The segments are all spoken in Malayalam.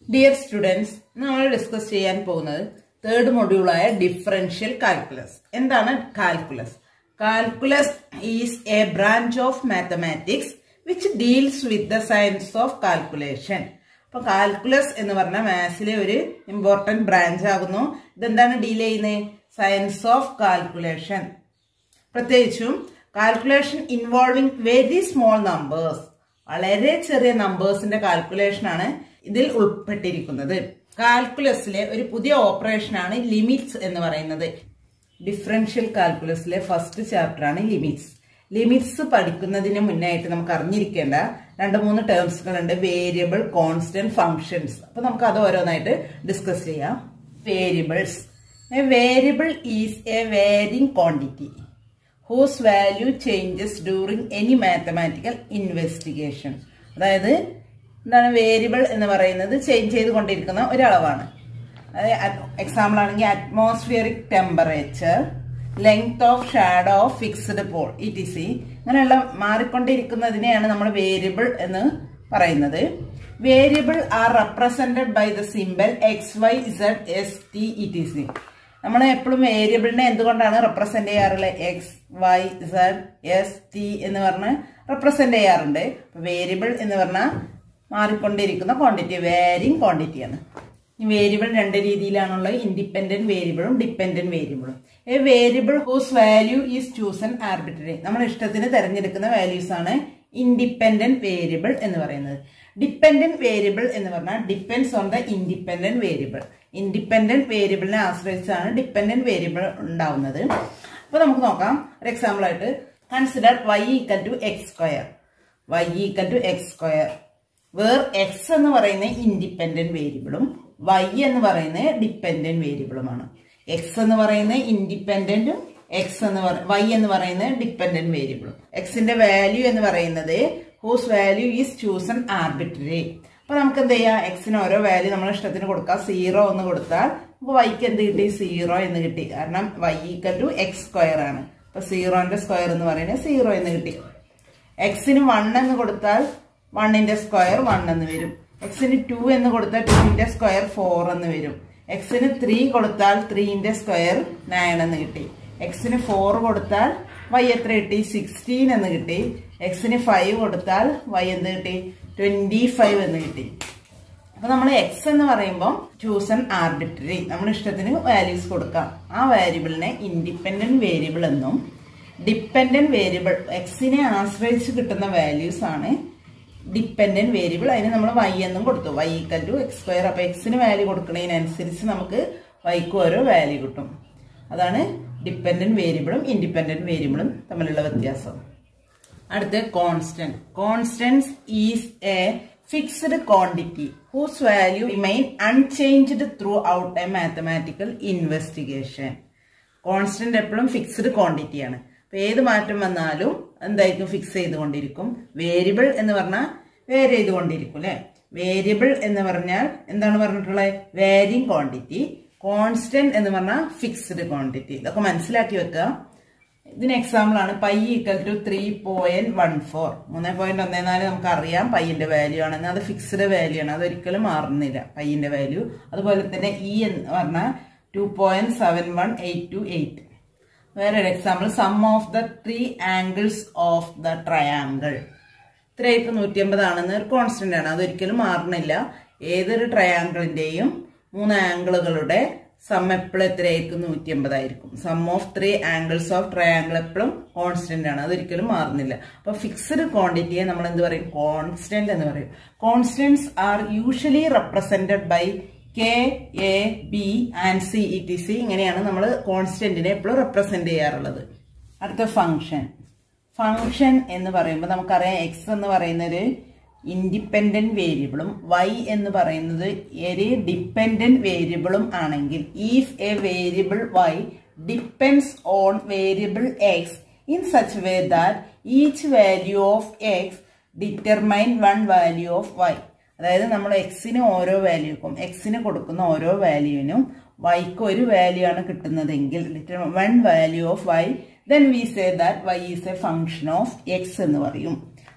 ഡിയർ സ്റ്റുഡൻസ് നമ്മൾ ഡിസ്കസ് ചെയ്യാൻ പോകുന്നത് തേർഡ് മൊഡ്യൂളായ ഡിഫറൻഷ്യൽ കാൽക്കുലസ് എന്താണ് calculus calculus is a branch of mathematics which deals with the science of calculation അപ്പൊ കാൽക്കുലസ് എന്ന് പറഞ്ഞാൽ മാത്സിലെ ഒരു ഇമ്പോർട്ടന്റ് ബ്രാഞ്ച് ആകുന്നു ഇതെന്താണ് ഡീൽ ചെയ്യുന്നത് സയൻസ് ഓഫ് കാൽക്കുലേഷൻ പ്രത്യേകിച്ചും calculation involving very small numbers വളരെ ചെറിയ നമ്പേഴ്സിന്റെ കാൽക്കുലേഷൻ ആണ് ഇതിൽ ഉൾപ്പെട്ടിരിക്കുന്നത് കാൽക്കുലസിലെ ഒരു പുതിയ ഓപ്പറേഷനാണ് ലിമിറ്റ്സ് എന്ന് പറയുന്നത് ഡിഫറൻഷ്യൽ കാൽക്കുലസിലെ ഫസ്റ്റ് ചാപ്റ്റർ ആണ് ലിമിറ്റ്സ് ലിമിറ്റ്സ് പഠിക്കുന്നതിന് മുന്നായിട്ട് നമുക്ക് അറിഞ്ഞിരിക്കേണ്ട രണ്ട് മൂന്ന് ടേംസുകളുണ്ട് വേരിയബിൾ കോൺസ്റ്റന്റ് ഫങ്ഷൻസ് അപ്പൊ നമുക്ക് അത് ഓരോന്നായിട്ട് ഡിസ്കസ് ചെയ്യാം variables a variable is a varying quantity whose value changes during any mathematical investigation അതായത് എന്താണ് വേരിയബിൾ എന്ന് പറയുന്നത് ചേഞ്ച് ചെയ്തുകൊണ്ടിരിക്കുന്ന ഒരളവാണ് അതായത് എക്സാമ്പിൾ ആണെങ്കിൽ atmospheric temperature length of shadow of fixed pole E T C അങ്ങനെയുള്ള മാറിക്കൊണ്ടിരിക്കുന്നതിനെയാണ് നമ്മൾ വേരിയബിൾ എന്ന് പറയുന്നത് variable are represented by the symbol X Y Z S T E T C നമ്മൾ എപ്പോഴും വേരിയബിളിനെ എന്തുകൊണ്ടാണ് റെപ്രസെന്റ് ചെയ്യാറുള്ളത് X Y Z S T എന്ന് പറഞ്ഞ് റെപ്രസെന്റ് ചെയ്യാറുണ്ട് വേരിയബിൾ എന്ന് പറഞ്ഞാൽ മാറിക്കൊണ്ടിരിക്കുന്ന ക്വാണ്ടിറ്റി വേരിങ് ക്വാണ്ടിറ്റിയാണ് ഈ വേരിയബിൾ രണ്ട് രീതിയിലാണുള്ളത് ഇൻഡിപെൻഡന്റ് വേരിയബിളും ഡിപെൻഡന്റ് വേരിയബിളും a variable whose value is chosen arbitrary നമ്മൾ ഇഷ്ടത്തിന് തിരഞ്ഞെടുക്കുന്ന വാല്യൂസ് ആണ് ഇൻഡിപെൻഡന്റ് വേരിയബിൾ എന്ന് പറയുന്നത് ഡിപെൻഡന്റ് വേരിയബിൾ എന്ന് പറഞ്ഞാൽ depends on the independent variable independent വേരിയബിളിനെ ആശ്രയിച്ചാണ് ഡിപെൻഡന്റ് വേരിയബിൾ ഉണ്ടാവുന്നത് അപ്പൊ നമുക്ക് നോക്കാം ഒരു എക്സാമ്പിൾ ആയിട്ട് consider Y equal to X square Y equal to X square where X എന്ന് പറയുന്ന ഇൻഡിപെൻഡന്റ് വേരിയബിളും വൈ എന്ന് പറയുന്ന ഡിപെൻഡന്റ് വേരിയബിളുമാണ് എക്സ് എന്ന് പറയുന്ന ഇൻഡിപെൻഡന്റും എക്സ് എന്ന് വൈ എന്ന് പറയുന്ന ഡിപെൻഡന്റ് വേരിയബിളും എക്സിന്റെ വാല്യൂ എന്ന് പറയുന്നത് whose value is chosen arbitrary അപ്പൊ നമുക്ക് എന്ത് ചെയ്യാം എക്സിന് ഓരോ വാല്യൂ നമ്മൾ ഇഷ്ടത്തിന് കൊടുക്കാം സീറോ എന്ന് കൊടുത്താൽ നമുക്ക് വൈക്ക് എന്ത് കിട്ടി സീറോ എന്ന് കിട്ടി കാരണം Y equal to X square ആണ് അപ്പൊ സീറോന്റെ സ്ക്വയർ എന്ന് പറയുന്നത് സീറോ എന്ന് കിട്ടി എക്സിന് വൺ എന്ന് കൊടുത്താൽ വണ്ണിന്റെ സ്ക്വയർ വൺ എന്ന് വരും എക്സിന് ടു എന്ന് കൊടുത്താൽ ടുവിന്റെ സ്ക്വയർ ഫോർ എന്ന് വരും എക്സിന് ത്രീ കൊടുത്താൽ ത്രീന്റെ സ്ക്വയർ നയൻ എന്ന് കിട്ടി എക്സിന് ഫോർ കൊടുത്താൽ വൈ എത്ര കിട്ടി സിക്സ്റ്റീൻ എന്ന് കിട്ടി എക്സിന് ഫൈവ് കൊടുത്താൽ വൈ എന്ത് കിട്ടി ട്വന്റി ഫൈവ് എന്ന് കിട്ടി അപ്പൊ നമ്മൾ എക്സ് എന്ന് പറയുമ്പോൾ ചൂസൺ ആർബിട്രറി നമ്മൾ ഇഷ്ടത്തിന് വാല്യൂസ് കൊടുക്കാം ആ വാരിയബിളിനെ ഇൻഡിപെൻഡന്റ് വേരിയബിൾ എന്നും ഡിപ്പെൻഡന്റ് വേരിയബിൾ എക്സിനെ ആശ്രയിച്ച് കിട്ടുന്ന വാല്യൂസ് ആണ് ഡിപ്പെൻഡന്റ് വേരിയബിൾ അതിന് നമ്മൾ വൈ എന്നും കൊടുത്തു Y equal to X square അപ്പൊ എക്സിന് വാല്യൂ കൊടുക്കുന്നതിനനുസരിച്ച് നമുക്ക് വൈക്ക് ഓരോ വാല്യൂ കിട്ടും അതാണ് ഡിപ്പെൻഡന്റ് വേരിയബിളും ഇൻഡിപെൻഡന്റ് വേരിയബിളും തമ്മിലുള്ള വ്യത്യാസം അടുത്ത constant constants is a fixed quantity whose value remain unchanged throughout a mathematical investigation constant എപ്പോഴും ഫിക്സ്ഡ് ക്വാണ്ടിറ്റിയാണ് അപ്പൊ ഏത് മാറ്റം വന്നാലും എന്തായിരിക്കും ഫിക്സ് ചെയ്തുകൊണ്ടിരിക്കും വേരിയബിൾ എന്ന് പറഞ്ഞാൽ വേരി ചെയ്തുകൊണ്ടിരിക്കും അല്ലെ വേരിയബിൾ എന്ന് പറഞ്ഞാൽ എന്താണ് പറഞ്ഞിട്ടുള്ളത് വേരിങ് ക്വാണ്ടിറ്റി കോൺസ്റ്റന്റ് എന്ന് പറഞ്ഞാൽ ഫിക്സ്ഡ് ക്വാണ്ടിറ്റി ഇതൊക്കെ മനസ്സിലാക്കി വെക്കുക ഇതിന് എക്സാമ്പിൾ ആണ് pi equal to three point one four മൂന്ന് പോയിന്റ് ഒന്നേ നാല് നമുക്ക് അറിയാം പൈന്റെ വാല്യൂ ആണെന്ന് അത് ഫിക്സ്ഡ് വാല്യൂ ആണ് അതൊരിക്കലും മാറുന്നില്ല പൈന്റെ വാല്യൂ അതുപോലെ തന്നെ ഇ എന്ന് പറഞ്ഞാൽ two point seven one eight two eight വേറൊരു example sum of the three angles of the triangle ഇത്രയൊക്കെ നൂറ്റി അമ്പതാണെന്ന് ഒരു കോൺസ്റ്റന്റ് ആണ് അതൊരിക്കലും മാറുന്നില്ല ഏതൊരു ട്രയാങ്കിളിന്റെയും മൂന്ന് ആംഗിളുകളുടെ സം എപ്പോഴും എത്രയായിരിക്കും നൂറ്റി അമ്പതായിരിക്കും sum of three angles of triangle എപ്പോഴും കോൺസ്റ്റന്റ് ആണ് അതൊരിക്കലും മാറുന്നില്ല അപ്പൊ ഫിക്സ്ഡ് ക്വാണ്ടിറ്റിയെ നമ്മൾ എന്ത് പറയും കോൺസ്റ്റന്റ് എന്ന് പറയും constants are usually represented by K A B and C E T C ഇങ്ങനെയാണ് നമ്മൾ കോൺസ്റ്റന്റിനെ എപ്പോഴും റെപ്രസെന്റ് ചെയ്യാറുള്ളത് അടുത്ത ഫംഗ്ഷൻ ഫംഗ്ഷൻ എന്ന് പറയുമ്പോൾ നമുക്കറിയാം എക്സ് എന്ന് പറയുന്നത് ഇൻഡിപെൻഡന്റ് വേരിയബിളും വൈ എന്ന് പറയുന്നത് ഒരു ഡിപ്പെൻഡന്റ് വേരിയബിളും ആണെങ്കിൽ if a variable Y depends on variable X in such way that each value of X determine one value of Y അതായത് നമ്മൾ എക്സിന് ഓരോ വാല്യൂക്കും എക്സിന് കൊടുക്കുന്ന ഓരോ വാല്യൂവിനും വൈക്ക് ഒരു വാല്യൂ ആണ് കിട്ടുന്നതെങ്കിൽ one value of Y then we say that Y is a function of X എന്ന് പറയും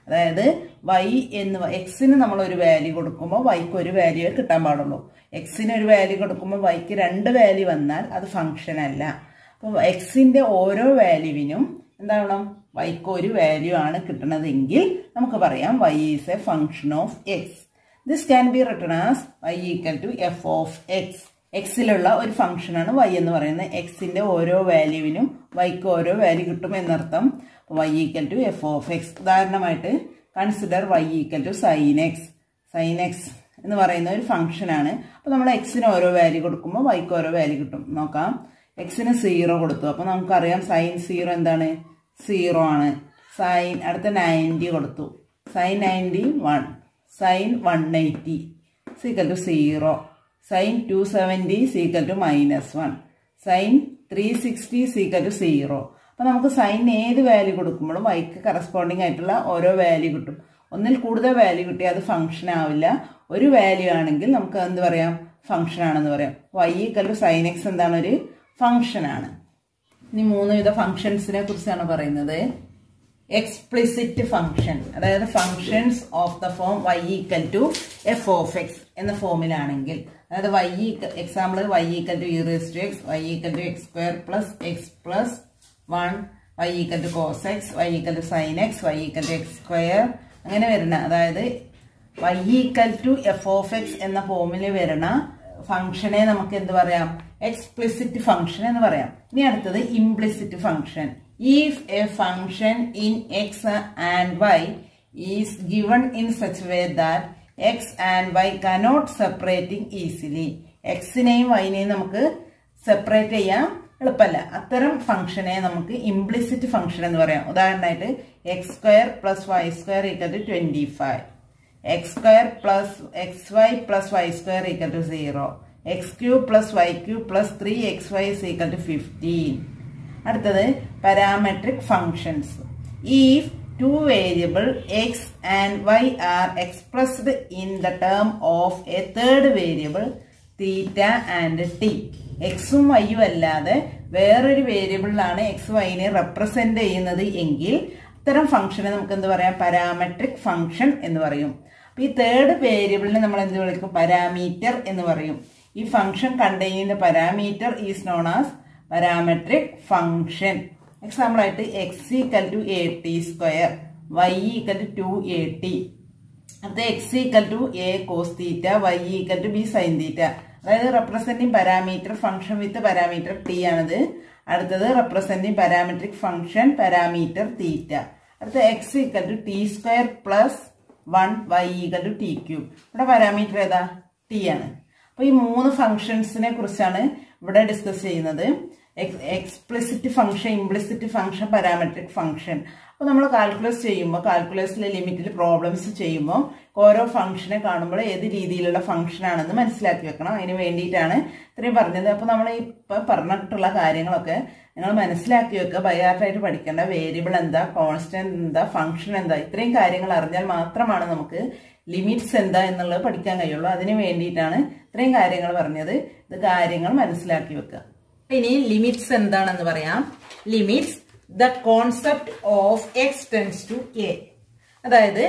അതായത് വൈ എന്ന് എക്സിന് നമ്മൾ ഒരു വാല്യൂ കൊടുക്കുമ്പോൾ വൈക്ക് ഒരു വാല്യൂ കിട്ടാൻ പാടുള്ളൂ എക്സിന് ഒരു വാല്യൂ കൊടുക്കുമ്പോൾ വൈക്ക് രണ്ട് വാല്യൂ വന്നാൽ അത് ഫംഗ്ഷൻ അല്ല അപ്പോൾ എക്സിന്റെ ഓരോ വാല്യൂവിനും എന്താവണം വൈക്ക് ഒരു വാല്യൂ ആണ് കിട്ടുന്നതെങ്കിൽ നമുക്ക് പറയാം Y is a function of X this can be written as Y equal to F of X എക്സിലുള്ള ഒരു ഫംഗ്ഷനാണ് വൈ എന്ന് പറയുന്നത് എക്സിന്റെ ഓരോ വാല്യൂവിനും വൈക്ക് ഓരോ വാല്യൂ കിട്ടും എന്നർത്ഥം Y equal to F of X ഉദാഹരണമായിട്ട് consider Y equal to sine X sine X എന്ന് പറയുന്ന ഒരു ഫംഗ്ഷനാണ് അപ്പോൾ നമ്മൾ എക്സിന് ഓരോ വാല്യൂ കൊടുക്കുമ്പോൾ വൈക്ക് ഓരോ വാല്യൂ കിട്ടും നോക്കാം എക്സിന് സീറോ കൊടുത്തു അപ്പോൾ നമുക്കറിയാം സൈൻ സീറോ എന്താണ് സീറോ ആണ് സൈൻ അടുത്ത നയൻറ്റി കൊടുത്തു sine ninety one sine one eighty equal to zero sine two seventy equal to minus one sine three sixty equal to zero അപ്പോൾ നമുക്ക് സൈൻ ഏത് വാല്യൂ കൊടുക്കുമ്പോഴും വൈക്ക് കറസ്പോണ്ടിങ് ആയിട്ടുള്ള ഓരോ വാല്യൂ കിട്ടും ഒന്നിൽ കൂടുതൽ വാല്യൂ കിട്ടിയാൽ അത് ഫംഗ്ഷൻ ആവില്ല ഒരു വാല്യൂ ആണെങ്കിൽ നമുക്ക് എന്ത് പറയാം ഫംഗ്ഷൻ ആണെന്ന് പറയാം y equal to sine x എന്താണ് ഒരു ഫംഗ്ഷൻ ആണ് ഇനി മൂന്ന് വിധ ഫംഗ്ഷൻസിനെ കുറിച്ചാണ് പറയുന്നത് എക്സ്പ്ലിസിറ്റ് ഫംഗ്ഷൻ അതായത് functions of the form y equal to F of x എന്ന ഫോമിലാണെങ്കിൽ അതായത് y example y equal to e raise to x y equal to X square plus x plus one y equal to cos x y equal to sine x y equal to X square അങ്ങനെ വരുന്ന അതായത് y equal to F of x എന്ന ഫോമിൽ വരുന്ന ഫംഗ്ഷനെ നമുക്ക് എന്ത് പറയാം എക്സ്പ്ലിസിറ്റ് ഫംഗ്ഷൻ എന്ന് പറയാം ഇനി അടുത്തത് implicit function if a function in x and y is given in such way that x and y cannot separating easily എക്സിനെയും വൈനെയും നമുക്ക് സെപ്പറേറ്റ് ചെയ്യാൻ എളുപ്പമല്ല അത്തരം ഫംഗ്ഷനെ നമുക്ക് ഇംപ്ലിസിറ്റ് ഫംഗ്ഷൻ എന്ന് പറയാം ഉദാഹരണമായിട്ട് x square plus y square equal to twenty five x square plus x y plus y square equal to zero x cube plus y cube plus three x y equal to fifteen അടുത്തത് parametric functions if two variable x and y are expressed in the term of a third variable theta and t എക്സും വൈയും അല്ലാതെ വേറൊരു വേരിയബിളിലാണ് എക്സ് വൈനെ റെപ്രസെന്റ് ചെയ്യുന്നത് എങ്കിൽ അത്തരം ഫംഗ്ഷനെ നമുക്ക് എന്ത് പറയാം പാരാമെട്രിക് ഫംഗ്ഷൻ എന്ന് പറയും അപ്പൊ ഈ തേർഡ് വേരിയബിളിനെ നമ്മൾ എന്ത് വിളിക്കും പാരാമീറ്റർ എന്ന് പറയും ഈ function containing parameter is known as parametric function example ആയിട്ട് x equal to a t square Y equal to two a t അടുത്ത x equal to a cos theta y equal to b sine theta അതായത് representing parameter function with parameter t ആണിത് അടുത്തത് representing parametric function parameter theta അടുത്ത x equal to t square plus one y equal to t cube ഇവിടെ പാരാമീറ്റർ ഏതാ ടി ആണ് അപ്പോൾ ഈ മൂന്ന് ഫംഗ്ഷൻസിനെ കുറിച്ചാണ് ഇവിടെ ഡിസ്കസ് ചെയ്യുന്നത് explicit function implicit function parametric function അപ്പോൾ നമ്മൾ കാൽക്കുലസ് ചെയ്യുമ്പോൾ കാൽക്കുലസിലെ ലിമിറ്റിൽ പ്രോബ്ലംസ് ചെയ്യുമ്പോൾ ഓരോ ഫംഗ്ഷനെ കാണുമ്പോൾ ഏത് രീതിയിലുള്ള ഫംഗ്ഷൻ ആണെന്ന് മനസ്സിലാക്കി വെക്കണം അതിന് വേണ്ടിയിട്ടാണ് ഇത്രയും പറഞ്ഞത് അപ്പോൾ നമ്മൾ ഇപ്പോൾ പറഞ്ഞിട്ടുള്ള കാര്യങ്ങളൊക്കെ നിങ്ങൾ മനസ്സിലാക്കി വെക്കുക ബയാർട്ടായിട്ട് പഠിക്കേണ്ട വേരിയബിൾ എന്താ കോൺസ്റ്റന്റ് എന്താ ഫംഗ്ഷൻ എന്താ ഇത്രയും കാര്യങ്ങൾ അറിഞ്ഞാൽ മാത്രമാണ് നമുക്ക് ലിമിറ്റ്സ് എന്താ എന്നുള്ളത് പഠിക്കാൻ കഴിയുള്ളൂ അതിന് വേണ്ടിയിട്ടാണ് ഇത്രയും കാര്യങ്ങൾ പറഞ്ഞത് ഇത് കാര്യങ്ങൾ മനസ്സിലാക്കി വെക്കുക ഇനി ലിമിറ്റ്സ് എന്താണെന്ന് പറയാം limits the concept of x tends to a അതായത്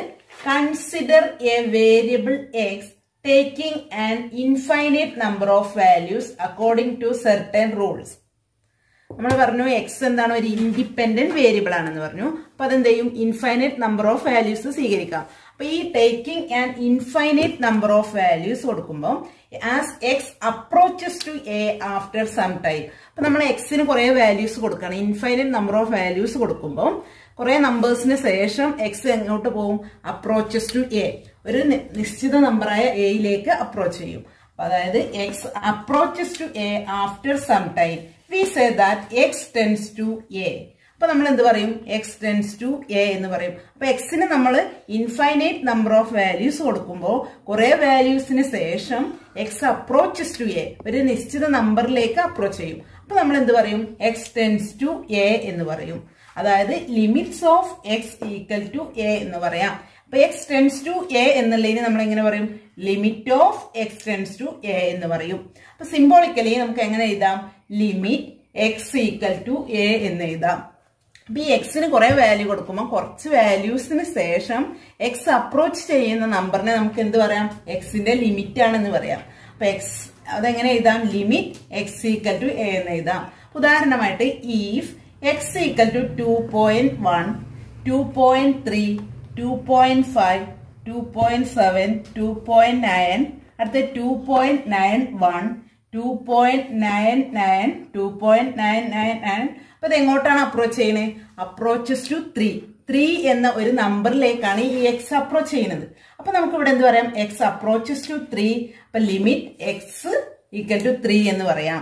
consider a variable x taking an infinite number of values according to certain rules നമ്മൾ പറഞ്ഞു എക്സ് എന്താണ് ഒരു ഇൻഡിപെൻഡന്റ് വേരിയബിൾ ആണെന്ന് പറഞ്ഞു അപ്പൊ അതെന്ത് ചെയ്യും ഇൻഫൈനൈറ്റ് നമ്പർ ഓഫ് വാല്യൂസ് സ്വീകരിക്കാം അപ്പൊ ഈ taking and infinite number of values കൊടുക്കുമ്പോൾ as x approaches to a after some time അപ്പൊ നമ്മൾ എക്സിന് കുറെ വാല്യൂസ് കൊടുക്കണം ഇൻഫൈനൈറ്റ് നമ്പർ ഓഫ് വാല്യൂസ് കൊടുക്കുമ്പോൾ കുറെ നമ്പേഴ്സിന് ശേഷം എക്സ് എങ്ങോട്ട് പോകും അപ്രോച്ചസ് ടു എ ഒരു നിശ്ചിത നമ്പറായ എയിലേക്ക് അപ്രോച്ച് ചെയ്യും അതായത് x approaches to a after some time we say that x tends to a അപ്പൊ നമ്മൾ എന്ത് പറയും എക്സ് ടെൻസ് ടു എ എന്ന് പറയും അപ്പൊ എക്സിന് നമ്മൾ ഇൻഫൈനൈറ്റ് നമ്പർ ഓഫ് വാല്യൂസ് കൊടുക്കുമ്പോൾ കുറെ വാല്യൂസിന് ശേഷം എക്സ് അപ്രോച്ചസ് ടു എ ഒരു നിശ്ചിത നമ്പറിലേക്ക് അപ്രോച്ച് ചെയ്യും അപ്പൊ നമ്മൾ എന്ത് പറയും എക്സ് ടെൻസ് ടു എ എന്ന് പറയും അതായത് limits of x equal to a എന്ന് പറയാം അപ്പൊ എക്സ് ടെൻസ് ടു എ എന്നുള്ളതിന് നമ്മൾ എങ്ങനെ പറയും limit of x tends to a എന്ന് പറയും അപ്പൊ സിംബോളിക്കലി നമുക്ക് എങ്ങനെ എഴുതാം limit x equal to a എന്ന് എഴുതാം അപ്പൊ ഈ എക്സിന് കുറെ വാല്യൂ കൊടുക്കുമ്പോൾ കുറച്ച് വാല്യൂസിന് ശേഷം എക്സ് അപ്രോച്ച് ചെയ്യുന്ന നമ്പറിനെ നമുക്ക് എന്ത് പറയാം എക്സിന്റെ ലിമിറ്റ് ആണെന്ന് പറയാം അപ്പൊ എക്സ് അതെങ്ങനെ എഴുതാം limit x equal to a എന്ന് എഴുതാം ഉദാഹരണമായിട്ട് if x equal to two point one two point three two point five two point seven two point nine അടുത്ത two point nine one two point nine nine two point nine nine nine അപ്പൊ ഇത് എങ്ങോട്ടാണ് അപ്രോച്ച് ചെയ്യുന്നത് അപ്രോച്ചസ് ടു ത്രീ ത്രീ എന്ന ഒരു നമ്പറിലേക്കാണ് ഈ എക്സ് അപ്രോച്ച് ചെയ്യുന്നത് അപ്പൊ നമുക്ക് ഇവിടെ എന്ത് പറയാം എക്സ് അപ്രോച്ചസ് ടു ത്രീ അപ്പൊ limit x equal to three എന്ന് പറയാം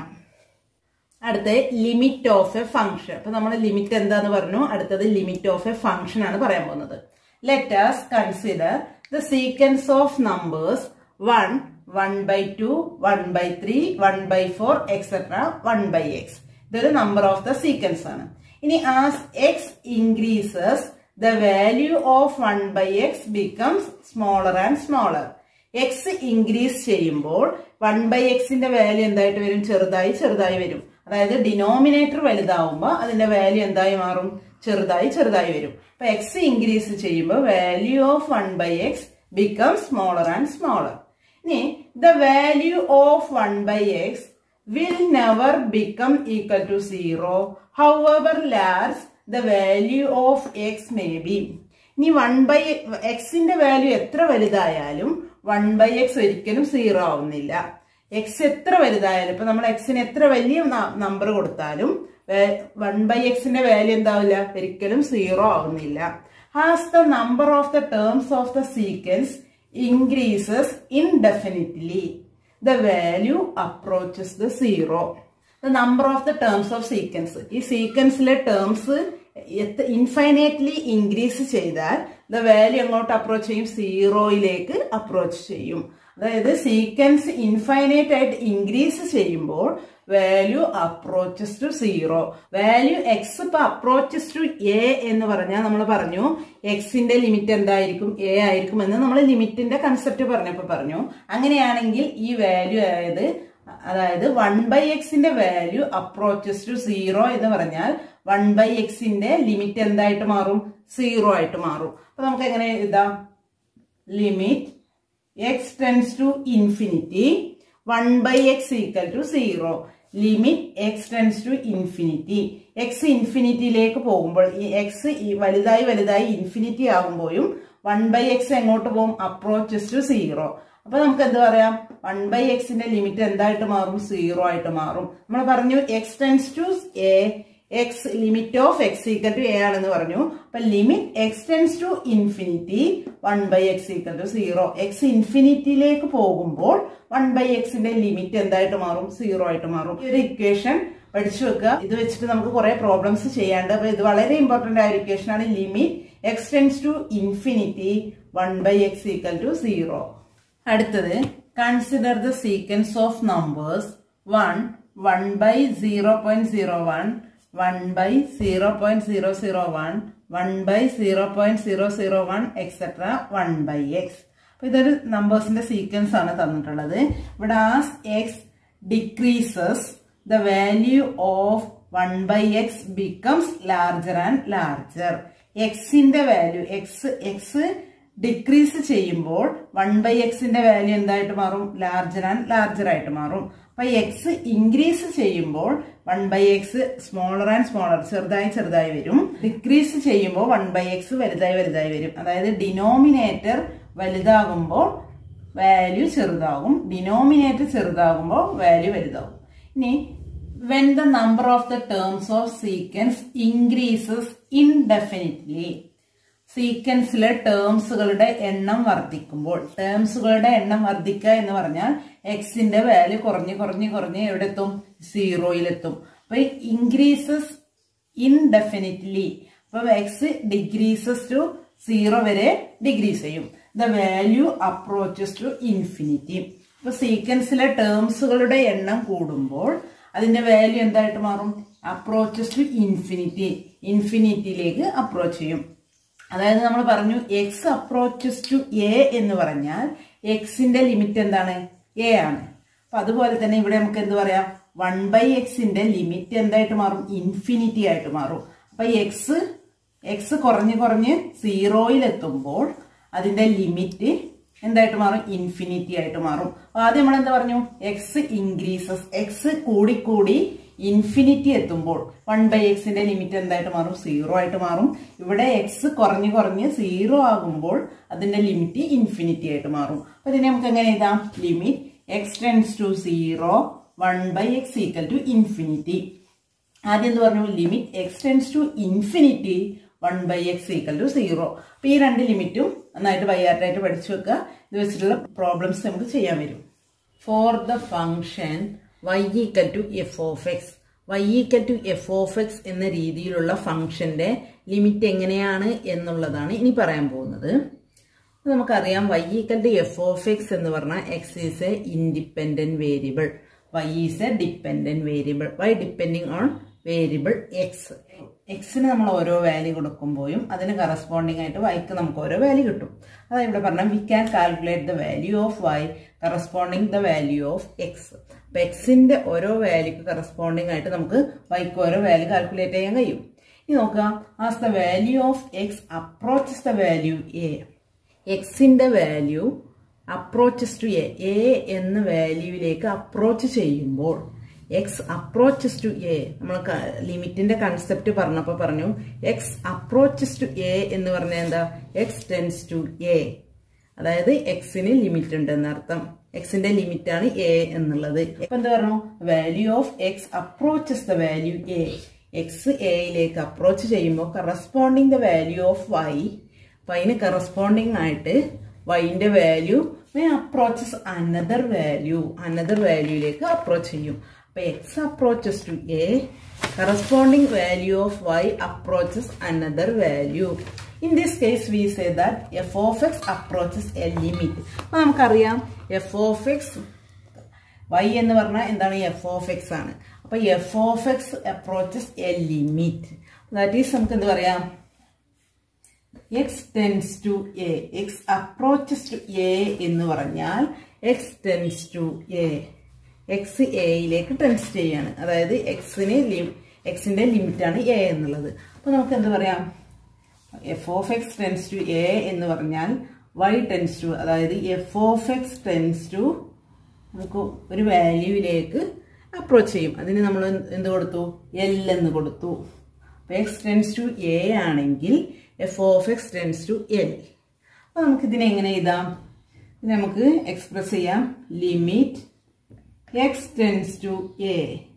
അടുത്ത് ലിമിറ്റ് ഓഫ് എ ഫംഗ്ഷൻ അപ്പൊ നമ്മൾ ലിമിറ്റ് എന്താന്ന് പറഞ്ഞു അടുത്തത് ലിമിറ്റ് ഓഫ് എ ഫംഗ്ഷൻ ആണ് പറയാൻ പോകുന്നത് let's consider the sequence of numbers one one by two one by three one by four etcetera one by x ഇതൊരു നമ്പർ ഓഫ് ദ സീക്വൻസ് ആണ് ഇനി as x increases the value of one by x becomes smaller and smaller x increase ചെയ്യുമ്പോൾ വൺ ബൈ എക്സിന്റെ വാല്യൂ എന്തായിട്ട് വരും ചെറുതായി ചെറുതായി വരും അതായത് ഡിനോമിനേറ്റർ വലുതാവുമ്പോൾ അതിന്റെ വാല്യൂ എന്തായി മാറും ചെറുതായി ചെറുതായി വരും അപ്പൊ എക്സ് ഇൻക്രീസ് ചെയ്യുമ്പോൾ value of one by x become smaller and smaller ഇനി the value of one by x will never become equal to zero however large the value of x may be ഇനി വൺ ബൈ എക്സിന്റെ വാല്യൂ എത്ര വലുതായാലും വൺ ബൈ എക്സ് ഒരിക്കലും സീറോ ആവുന്നില്ല എക്സ് എത്ര വലുതായാലും ഇപ്പൊ നമ്മൾ എക്സിന് എത്ര വലിയ നമ്പർ കൊടുത്താലും വൺ ബൈ എക്സിന്റെ വാല്യൂ എന്താവില്ല ഒരിക്കലും സീറോ ആവുന്നില്ല has the number of the terms of the sequence increases indefinitely the value approaches the zero the number of the terms of sequence ഈ സീക്വൻസിലെ ടേംസ് ഇൻഫൈനൈറ്റ്ലി ഇൻക്രീസ് ചെയ്താൽ ദ വാല്യൂ എങ്ങോട്ട് അപ്രോച്ച് ചെയ്യും സീറോയിലേക്ക് അപ്രോച്ച് ചെയ്യും അതായത് സീക്വൻസ് ഇൻഫൈനൈറ്റ് ആയിട്ട് ഇൻക്രീസ് ചെയ്യുമ്പോൾ value approaches to zero value x ഇപ്പൊ അപ്രോച്ചസ് ടു എ എന്ന് പറഞ്ഞാൽ നമ്മൾ പറഞ്ഞു എക്സിന്റെ ലിമിറ്റ് എന്തായിരിക്കും എ ആയിരിക്കും എന്ന് നമ്മൾ ലിമിറ്റിന്റെ കൺസെപ്റ്റ് പറഞ്ഞപ്പോ പറഞ്ഞു അങ്ങനെയാണെങ്കിൽ ഈ വാല്യൂ ആയത് അതായത് വൺ ബൈ എക്സിന്റെ വാല്യൂ അപ്രോച്ചസ് ടു സീറോ എന്ന് പറഞ്ഞാൽ വൺ ബൈ എക്സിന്റെ ലിമിറ്റ് എന്തായിട്ട് മാറും സീറോ ആയിട്ട് മാറും അപ്പൊ നമുക്ക് എങ്ങനെ എഴുതാം limit x tends to infinity one by x equal to zero limit x tends to infinity x ഇൻഫിനിറ്റിയിലേക്ക് പോകുമ്പോൾ ഈ എക്സ് വലുതായി വലുതായി ഇൻഫിനിറ്റി ആകുമ്പോഴും വൺ ബൈ എക്സ് എങ്ങോട്ട് പോകും അപ്രോച്ചസ് ടു സീറോ അപ്പൊ നമുക്ക് എന്ത് പറയാം വൺ ബൈ എക്സിന്റെ ലിമിറ്റ് എന്തായിട്ട് മാറും സീറോ ആയിട്ട് മാറും നമ്മൾ പറഞ്ഞു x tends to a x limit of x equal to a ആണെന്ന് പറഞ്ഞു അപ്പൊ limit x tends to infinity one by x equal to zero x ഇൻഫിനിറ്റിയിലേക്ക് പോകുമ്പോൾ വൺ ബൈ എക്സിന്റെ ലിമിറ്റ് എന്തായിട്ട് മാറും സീറോ ആയിട്ട് മാറും ഈ ഒരു ഇക്വേഷൻ പഠിച്ചു വെക്കുക ഇത് വെച്ചിട്ട് നമുക്ക് കുറെ പ്രോബ്ലംസ് ചെയ്യാണ്ട് അപ്പൊ ഇത് വളരെ ഇമ്പോർട്ടന്റ് ആയ ഇക്വേഷൻ ആണ് limit x tends to infinity one by x equal to zero അടുത്തത് consider the sequence of numbers one one by zero point zero one one by zero point zero zero one one by zero point zero zero one etcetera one by x അപ്പൊ ഇതൊരു നമ്പേഴ്സിന്റെ സീക്വൻസ് ആണ് തന്നിട്ടുള്ളത് ഇവിടെ as x decreases the value of one by x becomes larger and larger എക്സിന്റെ വാല്യൂ എക്സ് എക്സ് ഡിക്രീസ് ചെയ്യുമ്പോൾ വൺ ബൈ എക്സിന്റെ വാല്യൂ എന്തായിട്ട് മാറും ലാർജർ ആൻഡ് ലാർജർ ആയിട്ട് മാറും അപ്പൊ എക്സ് ഇൻക്രീസ് ചെയ്യുമ്പോൾ one by x smaller and smaller ചെറുതായി ചെറുതായി വരും ഡിക്രീസ് ചെയ്യുമ്പോൾ വൺ ബൈ എക്സ് വലുതായി വലുതായി വരും അതായത് ഡിനോമിനേറ്റർ വലുതാകുമ്പോൾ വാല്യൂ ചെറുതാകും ഡിനോമിനേറ്റർ ചെറുതാകുമ്പോൾ വാല്യൂ വലുതാകും ഇനി when the number of the terms of sequence increases indefinitely സീക്വൻസിലെ ടേംസുകളുടെ എണ്ണം വർദ്ധിക്കുമ്പോൾ ടേംസുകളുടെ എണ്ണം വർദ്ധിക്കുക എന്ന് പറഞ്ഞാൽ എക്സിന്റെ വാല്യൂ കുറഞ്ഞ് കുറഞ്ഞ് കുറഞ്ഞ് എവിടെ എത്തും സീറോയിലെത്തും അപ്പൊ ഇൻക്രീസസ് ഇൻഡെഫിനിറ്റ്ലി അപ്പൊ എക്സ് ഡിഗ്രീസസ് ടു സീറോ വരെ ഡിഗ്രീസ് ചെയ്യും the value approaches to infinity അപ്പൊ സീക്വൻസിലെ ടേംസുകളുടെ എണ്ണം കൂടുമ്പോൾ അതിന്റെ വാല്യൂ എന്തായിട്ട് മാറും അപ്രോച്ചസ് ടു ഇൻഫിനിറ്റി ഇൻഫിനിറ്റിയിലേക്ക് അപ്രോച്ച് ചെയ്യും അതായത് നമ്മൾ പറഞ്ഞു എക്സ് അപ്രോച്ചസ് ടു എ എന്ന് പറഞ്ഞാൽ എക്സിന്റെ ലിമിറ്റ് എന്താണ് എ ആണ് അപ്പൊ അതുപോലെ തന്നെ ഇവിടെ നമുക്ക് എന്ത് പറയാം വൺ ബൈ എക്സിന്റെ ലിമിറ്റ് എന്തായിട്ട് മാറും ഇൻഫിനിറ്റി ആയിട്ട് മാറും അപ്പൊ അപ്പൊ എക്സ് എക്സ് കുറഞ്ഞ് കുറഞ്ഞ് സീറോയിലെത്തുമ്പോൾ അതിന്റെ ലിമിറ്റ് എന്തായിട്ട് മാറും ഇൻഫിനിറ്റി ആയിട്ട് മാറും അപ്പൊ ആദ്യം നമ്മൾ എന്താ പറഞ്ഞു എക്സ് ഇൻക്രീസസ് എക്സ് കൂടിക്കൂടി ഇൻഫിനിറ്റി എത്തുമ്പോൾ വൺ ബൈ എക്സിന്റെ ലിമിറ്റ് എന്തായിട്ട് മാറും സീറോ ആയിട്ട് മാറും ഇവിടെ എക്സ് കുറഞ്ഞ് കുറഞ്ഞ് സീറോ ആകുമ്പോൾ അതിന്റെ ലിമിറ്റ് ഇൻഫിനിറ്റി ആയിട്ട് മാറും അപ്പൊ ഇതിനെ നമുക്ക് എങ്ങനെ എഴുതാം limit x tends to zero one by x equal to infinity ആദ്യം എന്ത് പറഞ്ഞു limit x tends to infinity one by x equal to zero അപ്പൊ ഈ രണ്ട് ലിമിറ്റും നന്നായിട്ട് ബൈയാർട്ടായിട്ട് പഠിച്ചു വെക്കുക ഇത് വെച്ചിട്ടുള്ള പ്രോബ്ലംസ് നമുക്ക് ചെയ്യാൻ വരും for the function y equal to F of x y equal to F of x എന്ന രീതിയിലുള്ള ഫംഗ്ഷന്റെ ലിമിറ്റ് എങ്ങനെയാണ് എന്നുള്ളതാണ് ഇനി പറയാൻ പോകുന്നത് നമുക്കറിയാം y equal to F of X എന്ന് പറഞ്ഞാൽ x is a independent variable y is a dependent variable y depending on variable x എക്സിന് നമ്മൾ ഓരോ വാല്യൂ കൊടുക്കുമ്പോഴും അതിന് കറസ്പോണ്ടിങ് ആയിട്ട് വൈക്ക് നമുക്ക് ഓരോ വാല്യൂ കിട്ടും അതായത് ഇവിടെ പറഞ്ഞാൽ we can calculate the value of y corresponding the value of x അപ്പൊ എക്സിന്റെ ഓരോ വാല്യൂക്ക് കറസ്പോണ്ടിങ് ആയിട്ട് നമുക്ക് വൈക്ക് ഓരോ വാല്യൂ കാൽക്കുലേറ്റ് ചെയ്യാൻ കഴിയും ഇനി നോക്കാം as the value of x approaches the value a എക്സിന്റെ value approaches to a a എന്ന വാല്യൂവിലേക്ക് അപ്രോച്ച് ചെയ്യുമ്പോൾ എക്സ് അപ്രോച്ചസ് ടു എ നമ്മൾ ലിമിറ്റിന്റെ കൺസെപ്റ്റ് പറഞ്ഞപ്പോൾ പറഞ്ഞു എക്സ് അപ്രോച്ചസ് ടു എ എന്ന് പറഞ്ഞാൽ എന്താ എക്സ് ടെൻസ് ടു എ അതായത് എക്സിന് ലിമിറ്റ് ഉണ്ട് എന്നർത്ഥം എക്സിന്റെ ലിമിറ്റ് ആണ് എ എന്നുള്ളത് ഇപ്പൊ എന്താ പറഞ്ഞു value of x approaches the value a x എയിലേക്ക് അപ്രോച്ച് ചെയ്യുമ്പോൾ corresponding the value of y അപ്പൊ അതിന് കറസ്പോണ്ടിങ് ആയിട്ട് വൈന്റെ value may approaches another value another വാല്യൂയിലേക്ക് അപ്രോച്ച് ചെയ്യും അപ്പൊ x approaches to a corresponding value of y approaches another value in this case we say that f of x approaches a limit അപ്പൊ നമുക്കറിയാം എഫ് ഓഫ് എക്സ് വൈ എന്ന് പറഞ്ഞാൽ എന്താണ് എഫ് ഓഫ് എക്സ് ആണ് അപ്പൊ f of x approaches a limit that is നമുക്ക് എന്ത് പറയാം x tends to a x approaches to a എന്ന് പറഞ്ഞാൽ x tends to a x എയിലേക്ക് ടെൻസ് ചെയ്യാണ് അതായത് എക്സിന് എക്സിന്റെ ലിമിറ്റ് ആണ് എ എന്നുള്ളത് അപ്പൊ നമുക്ക് എന്ത് പറയാം f of x tends to a എന്ന് പറഞ്ഞാൽ വൈ ടെൻസ് ടു അതായത് f of x tends to നമുക്ക് ഒരു വാല്യൂവിലേക്ക് അപ്രോച്ച് ചെയ്യും അതിന് നമ്മൾ എന്ത് കൊടുത്തു എൽ എന്ന് കൊടുത്തു അപ്പൊ എക്സ് ടെൻസ് ടു എ ആണെങ്കിൽ f of x tends to L അപ്പൊ നമുക്ക് ഇതിനെ എങ്ങനെ എഴുതാം ഇതിനെ നമുക്ക് എക്സ്പ്രസ് ചെയ്യാം limit x tends to a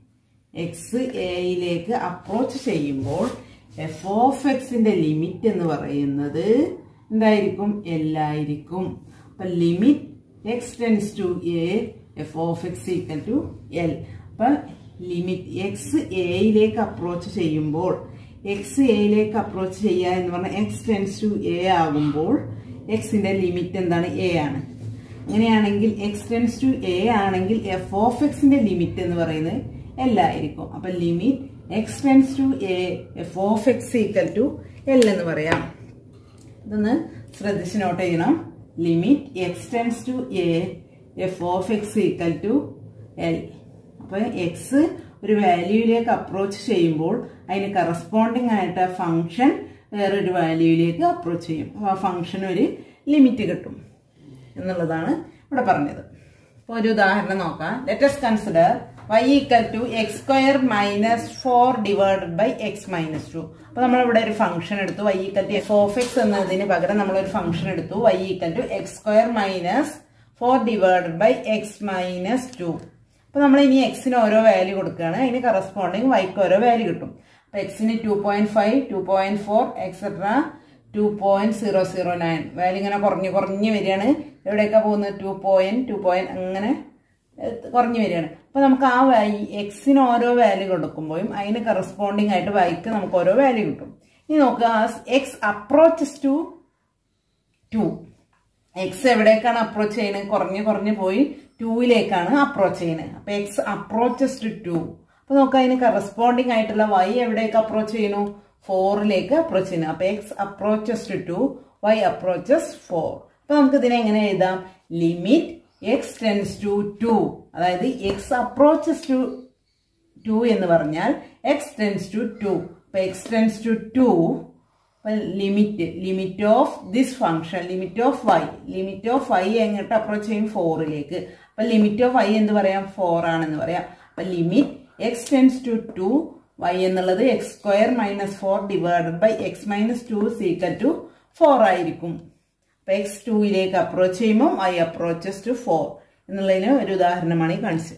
x എയിലേക്ക് അപ്രോച്ച് ചെയ്യുമ്പോൾ എഫ് ഓഫ് എക്സിന്റെ ലിമിറ്റ് എന്ന് പറയുന്നത് എന്തായിരിക്കും എൽ ആയിരിക്കും അപ്പൊ limit x tends to a f of x equal to L അപ്പൊ ലിമിറ്റ് എക്സ് എയിലേക്ക് അപ്രോച്ച് ചെയ്യുമ്പോൾ എക്സ് എയിലേക്ക് അപ്രോച്ച് ചെയ്യുക എന്ന് പറഞ്ഞാൽ എക്സ് ടെൻസ് ടു എ ആകുമ്പോൾ എക്സിന്റെ ലിമിറ്റ് എന്താണ് എ ആണ് അങ്ങനെയാണെങ്കിൽ എക്സ് ടെൻസ് ടു എ ആണെങ്കിൽ എഫ് ഓഫ് എക്സിന്റെ ലിമിറ്റ് എന്ന് പറയുന്നത് എൽ ആയിരിക്കും അപ്പൊ limit x tends to a f of x equal to L എന്ന് പറയാം ഇതൊന്ന് ശ്രദ്ധിച്ച് നോട്ട് ചെയ്യണം limit x tends to a f of x equal to L അപ്പൊ എക്സ് ഒരു വാല്യൂയിലേക്ക് അപ്രോച്ച് ചെയ്യുമ്പോൾ അതിന് കറസ്പോണ്ടിങ് ആയിട്ട് ആ ഫംഗ്ഷൻ വേറൊരു വാല്യൂയിലേക്ക് അപ്രോച്ച് ചെയ്യും അപ്പോൾ ആ ഫംഗ്ഷന് ഒരു ലിമിറ്റ് കിട്ടും എന്നുള്ളതാണ് ഇവിടെ പറഞ്ഞത് അപ്പോൾ ഒരു ഉദാഹരണം നോക്കാം let's consider Y equal to X square minus four divided by x minus two അപ്പോൾ നമ്മളിവിടെ ഒരു ഫംഗ്ഷൻ എടുത്തു y equal to F of x എന്നതിന് പകരം നമ്മളൊരു ഫംഗ്ഷൻ എടുത്തു y equal to X square minus four divided by x minus two അപ്പോൾ നമ്മൾ ഇനി എക്സിന് ഓരോ വാല്യൂ കൊടുക്കുകയാണ് അതിന് കറസ്പോണ്ടിങ് വൈക്ക് ഓരോ വാല്യൂ കിട്ടും അപ്പോൾ എക്സിന് two point five two point four etcetera two point zero zero nine value ഇങ്ങനെ കുറഞ്ഞ് കുറഞ്ഞ് വരികയാണ് എവിടെയൊക്കെ പോകുന്നത് ടു പോയിന്റ് ടു പോയിന്റ് അങ്ങനെ കുറഞ്ഞു വരികയാണ് അപ്പോൾ നമുക്ക് ആ വൈ എക്സിന് ഓരോ വാല്യൂ കൊടുക്കുമ്പോഴും അതിന് കറസ്പോണ്ടിങ് ആയിട്ട് വൈക്ക് നമുക്ക് ഓരോ വാല്യൂ കിട്ടും ഇനി നോക്കുക x approaches to two x എവിടേക്കാണ് അപ്രോച്ച് ചെയ്യുന്നത് കുറഞ്ഞ് കുറഞ്ഞ് പോയി ടൂയിലേക്കാണ് അപ്രോച്ച് ചെയ്യുന്നത് അപ്പൊ എക്സ് അപ്രോച്ചസ് ടു ടു അപ്പൊ നോക്കാം അതിന് കറസ്പോണ്ടിങ് ആയിട്ടുള്ള വൈ എവിടേക്ക് അപ്രോച്ച് ചെയ്യുന്നു ഫോറിലേക്ക് അപ്രോച്ച് ചെയ്യുന്നു അപ്പൊ x approaches to two y approaches four അപ്പൊ നമുക്ക് ഇതിനെ എങ്ങനെ എഴുതാം limit x tends to two അതായത് എക്സ് അപ്രോച്ചസ് ടു ടു എന്ന് പറഞ്ഞാൽ എക്സ് ടെൻസ് ടു ടു ഇപ്പൊ x tends to two limit limit of this function limit of y limit of y എങ്ങോട്ട് അപ്രോച്ച് ചെയ്യും ഫോറിലേക്ക് അപ്പൊ ലിമിറ്റ് ഓഫ് വൈ എന്ന് പറയാം ഫോർ ആണെന്ന് പറയാം അപ്പൊ limit x tends to two y എന്നുള്ളത് x square minus four divided by x minus two equal to four ആയിരിക്കും അപ്പൊ എക്സ് ടുയിലേക്ക് അപ്രോച്ച് ചെയ്യുമ്പോൾ വൈ അപ്രോച്ചസ് ടു ഫോർ എന്നുള്ളതിന് ഒരു ഉദാഹരണമാണ് ഈ കാണിച്ചത്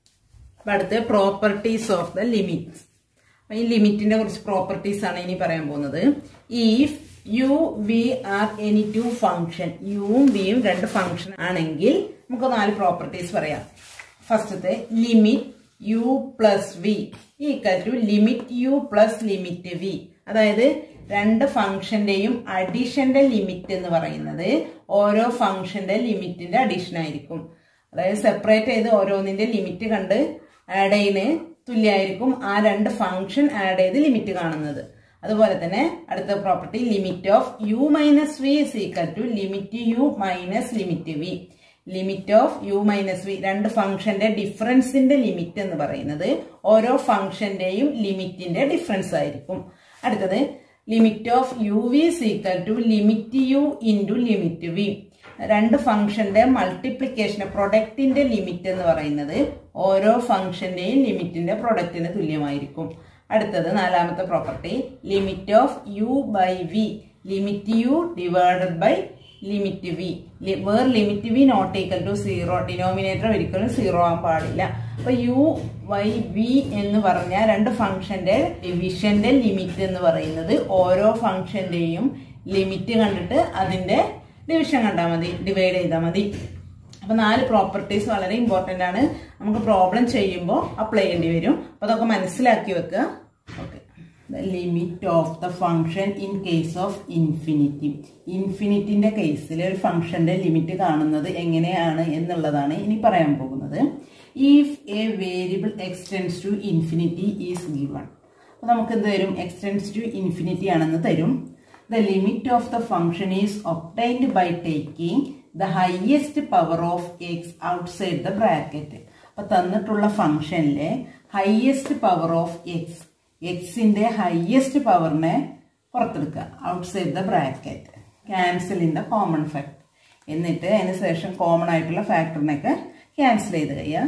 അപ്പൊ അടുത്ത പ്രോപ്പർട്ടീസ് ഓഫ് ദ ലിമിറ്റ്സ് അപ്പൊ ഈ ലിമിറ്റിന്റെ കുറച്ച് പ്രോപ്പർട്ടീസ് ആണ് ഇനി പറയാൻ പോകുന്നത് if u v are any two function യുവും വിയും രണ്ട് ഫംഗ്ഷൻ ആണെങ്കിൽ നമുക്ക് നാല് പ്രോപ്പർട്ടീസ് പറയാം ഫസ്റ്റത്തെ limit u plus v equal to limit u plus limit v അതായത് രണ്ട് ഫംഗ്ഷന്റെയും അഡീഷന്റെ ലിമിറ്റ് എന്ന് പറയുന്നത് ഓരോ ഫംഗ്ഷന്റെ ലിമിറ്റിന്റെ അഡീഷൻ ആയിരിക്കും അതായത് സെപ്പറേറ്റ് ചെയ്ത് ഓരോന്നിന്റെ ലിമിറ്റ് കണ്ട് ആഡ് ചെയ്യുന്ന തുല്യമായിരിക്കും ആ രണ്ട് ഫംഗ്ഷൻ ആഡ് ചെയ്ത് ലിമിറ്റ് കാണുന്നത് അതുപോലെ തന്നെ അടുത്ത property limit of u minus v is equal to limit u minus limit v limit of u minus v രണ്ട് ഫംഗ്ഷന്റെ ഡിഫറൻസിന്റെ ലിമിറ്റ് എന്ന് പറയുന്നത് ഓരോ ഫംഗ്ഷന്റെയും ലിമിറ്റിന്റെ ഡിഫറൻസ് ആയിരിക്കും അടുത്തത് limit of u v is equal to limit u into limit v രണ്ട് ഫംഗ്ഷന്റെ മൾട്ടിപ്ലിക്കേഷൻ പ്രൊഡക്റ്റിന്റെ ലിമിറ്റ് എന്ന് പറയുന്നത് ഓരോ ഫംഗ്ഷന്റെയും ലിമിറ്റിന്റെ പ്രൊഡക്റ്റിന് തുല്യമായിരിക്കും അടുത്തത് നാലാമത്തെ property limit of u by v limit u divided by limit v where limit v not equal to zero denominator ഒരിക്കലും സീറോ ആവാൻ പാടില്ല അപ്പൊ യു വൈ വി എന്ന് പറഞ്ഞ രണ്ട് ഫംഗ്ഷന്റെ ഡിവിഷന്റെ ലിമിറ്റ് എന്ന് പറയുന്നത് ഓരോ ഫംഗ്ഷന്റെയും ലിമിറ്റ് കണ്ടിട്ട് അതിന്റെ ഡിവിഷൻ കണ്ടാൽ മതി ഡിവൈഡ് ചെയ്താൽ മതി അപ്പൊ നാല് പ്രോപ്പർട്ടീസ് വളരെ ഇമ്പോർട്ടന്റ് ആണ് നമുക്ക് പ്രോബ്ലം ചെയ്യുമ്പോൾ അപ്ലൈ ചെയ്യേണ്ടി വരും അപ്പൊ അതൊക്കെ മനസ്സിലാക്കി വെക്കുക okay limit of the function in case of infinity ഇൻഫിനിറ്റിന്റെ കേസിൽ ഒരു ഫംഗ്ഷന്റെ ലിമിറ്റ് കാണുന്നത് എങ്ങനെയാണ് എന്നുള്ളതാണ് ഇനി പറയാൻ പോകുന്നത് if a variable x tends to infinity is given അപ്പൊ നമുക്ക് എന്ത് തരും എക്സ്റ്റെൻസ് ടു ഇൻഫിനിറ്റി ആണെന്ന് തരും the limit of the function is obtained by taking the highest power of x outside the bracket അപ്പൊ തന്നിട്ടുള്ള ഫംഗ്ഷനിലെ ഹയസ്റ്റ് പവർ ഓഫ് എക്സ് എക്സിന്റെ ഹയസ്റ്റ് പവറിനെ പുറത്തെടുക്കുക outside the bracket cancel in the common factor എന്നിട്ട് അതിന് ശേഷം കോമൺ ആയിട്ടുള്ള ഫാക്ടറിനൊക്കെ ക്യാൻസൽ ചെയ്ത് കഴിയുക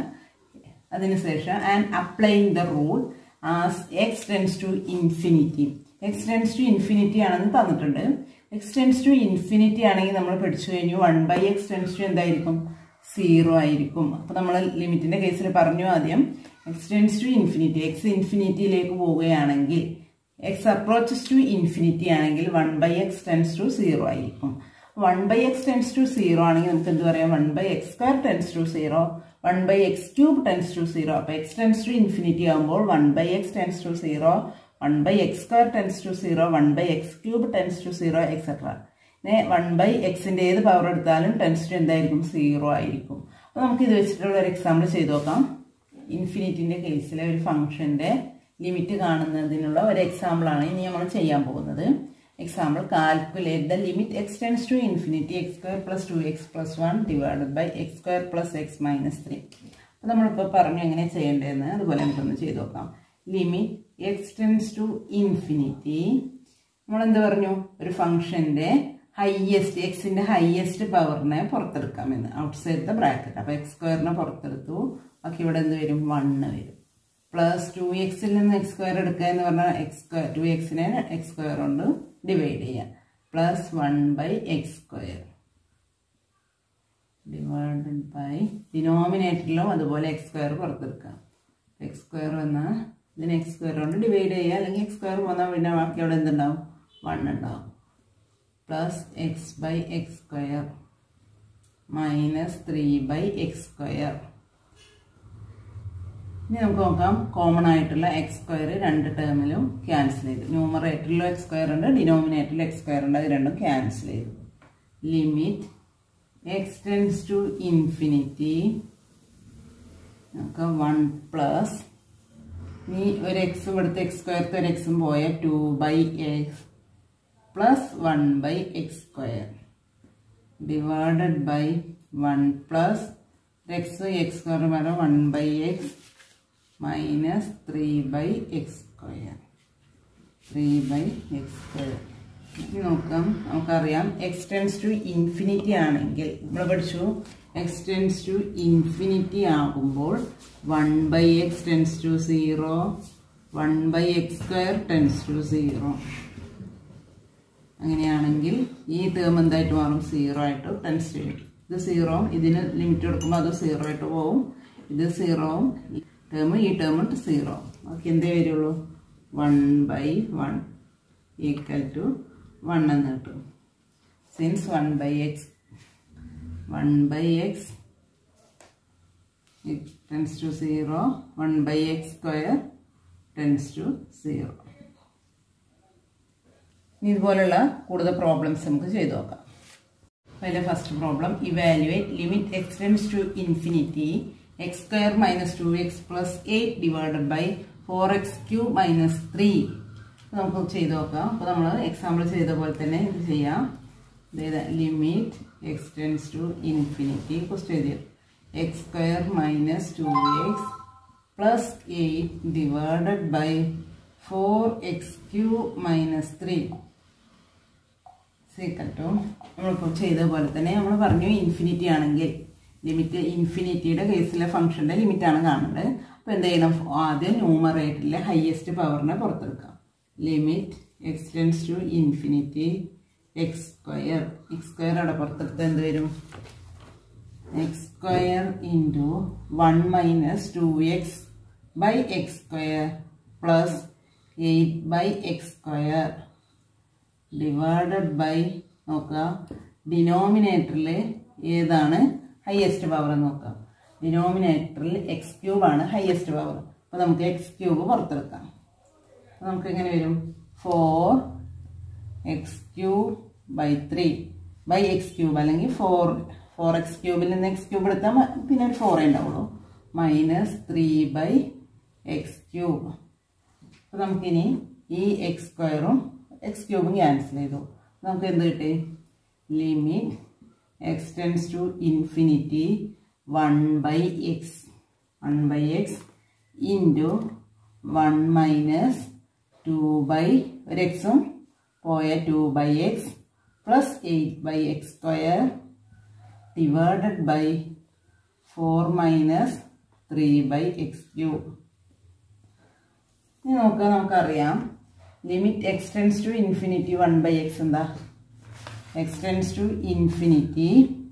അതിനുശേഷം and applying the rule as x tends to infinity x tends to infinity ആണെന്ന് തന്നിട്ടുണ്ട് എക്സ് ടെൻസ് ടു ഇൻഫിനിറ്റി ആണെങ്കിൽ നമ്മൾ പഠിച്ചു കഴിഞ്ഞു one by x tends to എന്തായിരിക്കും സീറോ ആയിരിക്കും അപ്പൊ നമ്മൾ ലിമിറ്റിന്റെ കേസിൽ പറഞ്ഞു ആദ്യം x tends to infinity x ഇൻഫിനിറ്റിയിലേക്ക് പോവുകയാണെങ്കിൽ എക്സ് അപ്രോച്ചസ് ടു ഇൻഫിനിറ്റി ആണെങ്കിൽ one by x tends to zero ആയിരിക്കും one by x tends to zero ആണെങ്കിൽ നമുക്ക് എന്ത് പറയാം one by x square tends to zero one by x cube tends to zero അപ്പൊ എക്സ് ടെൻസ് ടു ഇൻഫിനിറ്റി ആകുമ്പോൾ one by x tends to zero one by x square tends to zero one by x cube tends to zero etcetera പിന്നെ വൺ ബൈ എക്സിന്റെ ഏത് പവർ എടുത്താലും ടെൻസ് ടു എന്തായിരിക്കും സീറോ ആയിരിക്കും അപ്പൊ നമുക്ക് ഇത് വെച്ചിട്ടുള്ള ഒരു എക്സാമ്പിൾ ചെയ്ത് നോക്കാം ഇൻഫിനിറ്റിന്റെ കേസിലെ ഒരു ഫംഗ്ഷന്റെ ലിമിറ്റ് കാണുന്നതിനുള്ള ഒരു എക്സാമ്പിൾ ആണ് ഇനി നമ്മൾ ചെയ്യാൻ പോകുന്നത് example calculate the limit x tends to infinity x square plus two x plus one divided by x square plus x minus three അപ്പോൾ നമ്മളിപ്പോൾ പറഞ്ഞു എങ്ങനെ ചെയ്യേണ്ടതെന്ന് അതുപോലെ നമുക്കൊന്ന് ചെയ്ത് നോക്കാം limit x tends to infinity നമ്മളെന്ത് പറഞ്ഞു ഒരു ഫംഗ്ഷന്റെ ഹയസ്റ്റ് എക്സിന്റെ ഹയസ്റ്റ് പവറിനെ പുറത്തെടുക്കാമെന്ന് ഔട്ട്സൈഡ് ദ ബ്രാക്കറ്റ് അപ്പോൾ എക്സ് സ്ക്വയറിനെ പുറത്തെടുത്തു ബാക്കി ഇവിടെ എന്ത് വരും വണ്ണ് വരും പ്ലസ് ടു എക്സിൽ നിന്ന് എക്സ് സ്ക്വയർ എടുക്കുക എന്ന് പറഞ്ഞാൽ എക്സ് സ്ക്വയർ ടു എക്സിനെ എക്സ് സ്ക്വയർ കൊണ്ട് ഡിവൈഡ് ചെയ്യുക plus one by x square divided by ഡിനോമിനേറ്ററിലും അതുപോലെ എക്സ് സ്ക്വയർ പുറത്തെടുക്കാം എക്സ് സ്ക്വയർ വന്നാൽ ഇതിന് എക്സ് സ്ക്വയർ കൊണ്ട് ഡിവൈഡ് ചെയ്യുക അല്ലെങ്കിൽ എക്സ് സ്ക്വയർ വന്നാൽ പിന്നെ ബാക്കി അവിടെ എന്തുണ്ടാവും വൺ ഉണ്ടാവും plus x by x square minus three by x square ഇനി നമുക്ക് നോക്കാം കോമൺ ആയിട്ടുള്ള എക്സ് സ്ക്വയർ രണ്ട് ടേമിലും ക്യാൻസൽ ചെയ്തു ന്യൂമറേറ്ററിലും എക്സ് സ്ക്വയർ ഉണ്ട് ഡിനോമിനേറ്ററിൽ എക്സ് സ്ക്വയർ ഉണ്ട് അത് രണ്ടും ക്യാൻസൽ ചെയ്തു limit x tends to infinity നമുക്ക് വൺ പ്ലസ് ഇനി ഒരു എക്സ് ഇവിടുത്തെ എക്സ് സ്ക്വയർത്തെ ഒരു എക്സും പോയ two by x plus one by x square divided by one plus x x square പകരം one by x minus three by x square three by x square ഇനി നോക്കാം നമുക്കറിയാം എക്സ്റ്റെൻസ് ടു ഇൻഫിനിറ്റി ആണെങ്കിൽ നമ്മൾ പഠിച്ചു എക്സ്റ്റെൻസ് ടു ഇൻഫിനിറ്റി ആകുമ്പോൾ one by x tends to zero one by x square tends to zero അങ്ങനെയാണെങ്കിൽ ഈ ടേം എന്തായിട്ട് മാറും സീറോ ആയിട്ട് ടെൻസ് ചെയ്യും ഇത് സീറോ ഇതിന് ലിമിറ്റ് കൊടുക്കുമ്പോൾ അത് സീറോ ആയിട്ട് പോവും ഇത് സീറോവും ടേം ഈ ടേം സീറോ ഓക്കെ എന്തേ വരുള്ളൂ one by one equal to one എന്ന് കിട്ടും since one by x one by x tends to zero one by x square tends to zero ഇനി ഇതുപോലുള്ള കൂടുതൽ പ്രോബ്ലംസ് നമുക്ക് ചെയ്തു നോക്കാം അതിലെ first problem evaluate limit x tends to infinity x square minus two x plus eight divided by four x cube minus three നമുക്ക് ചെയ്ത് നോക്കാം അപ്പോൾ നമ്മൾ എക്സാമ്പിൾ ചെയ്ത പോലെ തന്നെ ഇത് ചെയ്യാം അതായത് ലിമിറ്റ് എക്സ്റ്റെൻസ് ടു ഇൻഫിനിറ്റി ക്വസ്റ്റ് എഴുതിയത് x square minus two x plus eight divided by four x cube minus three സീക്കട്ടോ നമ്മളിപ്പോൾ ചെയ്ത പോലെ തന്നെ നമ്മൾ പറഞ്ഞു ഇൻഫിനിറ്റി ആണെങ്കിൽ ലിമിറ്റ് ഇൻഫിനിറ്റിയുടെ കേസിലെ ഫംഗ്ഷൻ്റെ ലിമിറ്റാണ് കാണേണ്ടത് അപ്പോൾ എന്ത് ചെയ്യണം ആദ്യം ന്യൂമറേറ്ററിലെ ഹയസ്റ്റ് പവറിനെ പുറത്തെടുക്കാം limit x tends to infinity x square x square അവിടെ പുറത്തെടുത്ത് എന്ത് വരും x square into one minus two x by x square plus eight by x square divided by നോക്കുക ഡിനോമിനേറ്ററിൽ ഏതാണ് ഹയസ്റ്റ് പവർ എന്ന് നോക്കാം ഡിനോമിനേറ്ററിൽ എക്സ് ക്യൂബ് ആണ് ഹയസ്റ്റ് പവർ അപ്പോൾ നമുക്ക് എക്സ് ക്യൂബ് പുറത്തെടുക്കാം അപ്പോൾ നമുക്ക് എങ്ങനെ വരും four x cube by three by x cube അല്ലെങ്കിൽ ഫോർ ഫോർ എക്സ് ക്യൂബിൽ നിന്ന് എക്സ് ക്യൂബ് എടുത്താൽ പിന്നെ ഒരു ഫോറേ ഉണ്ടാവുള്ളൂ minus three by x cube അപ്പോൾ നമുക്കിനി ഈ എക്സ് സ്ക്വയറും എക്സ് ക്യൂബും ക്യാൻസൽ ചെയ്തു നമുക്ക് എന്ത് കിട്ടി limit x tends to infinity one by x one by x into one minus two by ഒരു എക്സും പോയ two by x plus eight by x square divided by four minus three by x cube ഇനി നോക്കുക നമുക്കറിയാം limit x tends to infinity one by x എന്താ എക്സ്റ്റെൻസ് ടു ഇൻഫിനിറ്റി